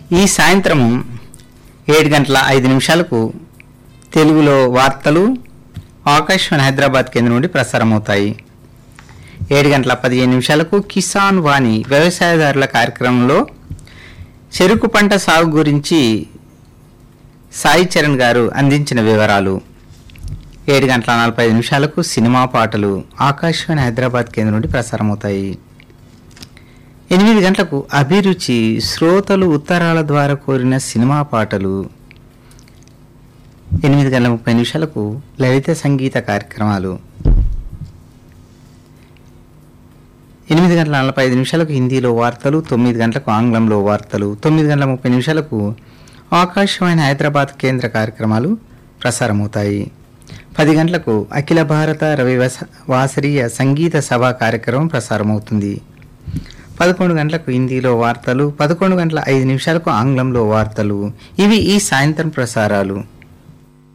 ఈ సాయంత్రం ఏడు గంటల ఐదు నిమిషాలకు తెలుగులో వార్తలు ఆకాశవాణి హైదరాబాద్ కేంద్రం నుండి ప్రసారమవుతాయి ఏడు గంటల పదిహేను నిమిషాలకు కిసాన్ వాణి వ్యవసాయదారుల కార్యక్రమంలో చెరుకు పంట సాగు గురించి సాయి చరణ్ గారు అందించిన వివరాలు ఏడు గంటల నలభై ఐదు నిమిషాలకు సినిమా పాటలు ఆకాశవాణి హైదరాబాద్ కేంద్రం నుండి ప్రసారమవుతాయి ఎనిమిది గంటలకు అభిరుచి శ్రోతలు ఉత్తరాల ద్వారా కోరిన సినిమా పాటలు ఎనిమిది గంటల ముప్పై నిమిషాలకు లలిత సంగీత కార్యక్రమాలు ఎనిమిది గంటల నలభై ఐదు నిమిషాలకు హిందీలో వార్తలు తొమ్మిది గంటలకు ఆంగ్లంలో వార్తలు తొమ్మిది గంటల ముప్పై నిమిషాలకు ఆకాశవాణి హైదరాబాద్ కేంద్ర కార్యక్రమాలు ప్రసారమవుతాయి పది గంటలకు అఖిల భారత రవి వస- వాసరీయ సంగీత సభ కార్యక్రమం ప్రసారమవుతుంది పదకొండు గంటలకు హిందీలో వార్తలు పదకొండు గంటల ఐదు నిమిషాలకు ఆంగ్లంలో వార్తలు ఇవి ఈ సాయంత్రం ప్రసారాలు